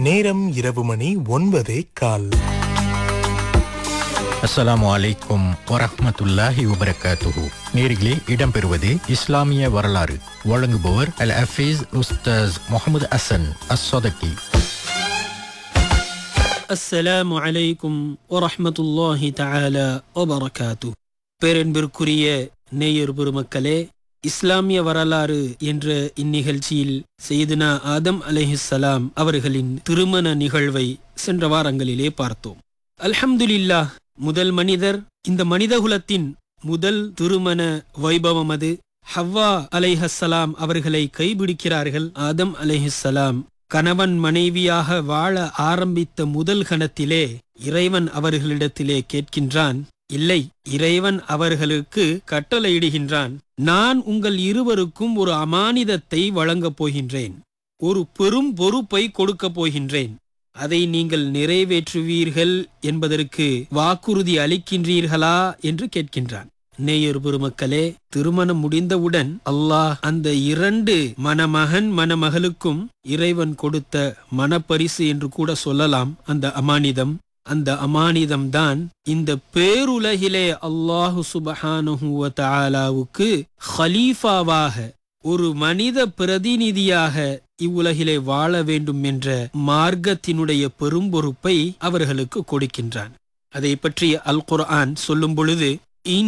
நேரம் இரவு மணி ஒன்பதே கால் அஸ்ஸலாமு அலைக்கும் வரஹ்மத்துல்லாஹி வபரகாத்துஹு நேரிலே இடம்பெறுவது இஸ்லாமிய வரலாறு வழங்குபவர் அல் ஹஃபீஸ் உஸ்தாஸ் முகமது அசன் அஸ்ஸதகி அஸ்ஸலாமு அலைக்கும் வரஹ்மத்துல்லாஹி தஆலா வபரகாத்து பேரன்பிற்குரிய நேயர் பெருமக்களே இஸ்லாமிய வரலாறு என்ற இந்நிகழ்ச்சியில் செய்துனா ஆதம் அலைஹிஸ்ஸலாம் அவர்களின் திருமண நிகழ்வை சென்ற வாரங்களிலே பார்த்தோம் அல்ஹம்துலில்லாஹ் முதல் மனிதர் இந்த மனிதகுலத்தின் முதல் திருமண வைபவம் அது ஹவ்வா அலைஹஸ்ஸலாம் அவர்களை கைபிடிக்கிறார்கள் ஆதம் அலைஹிஸ்ஸலாம் கணவன் மனைவியாக வாழ ஆரம்பித்த முதல் கணத்திலே இறைவன் அவர்களிடத்திலே கேட்கின்றான் இல்லை இறைவன் அவர்களுக்கு கட்டளையிடுகின்றான் நான் உங்கள் இருவருக்கும் ஒரு அமானிதத்தை வழங்கப் போகின்றேன் ஒரு பெரும் பொறுப்பை கொடுக்கப் போகின்றேன் அதை நீங்கள் நிறைவேற்றுவீர்கள் என்பதற்கு வாக்குறுதி அளிக்கின்றீர்களா என்று கேட்கின்றான் நேயர் பெருமக்களே திருமணம் முடிந்தவுடன் அல்லாஹ் அந்த இரண்டு மணமகன் மணமகளுக்கும் இறைவன் கொடுத்த மனப்பரிசு என்று கூட சொல்லலாம் அந்த அமானிதம் அந்த அமானிதம் தான் இந்த பேருலகிலே அல்லாஹு சுபஹானுவ தாலாவுக்கு ஹலீஃபாவாக ஒரு மனித பிரதிநிதியாக இவ்வுலகிலே வாழ வேண்டும் என்ற மார்க்கத்தினுடைய பெரும்பொறுப்பை அவர்களுக்கு கொடுக்கின்றான் அதை பற்றி அல் குர்ஆன் சொல்லும் பொழுது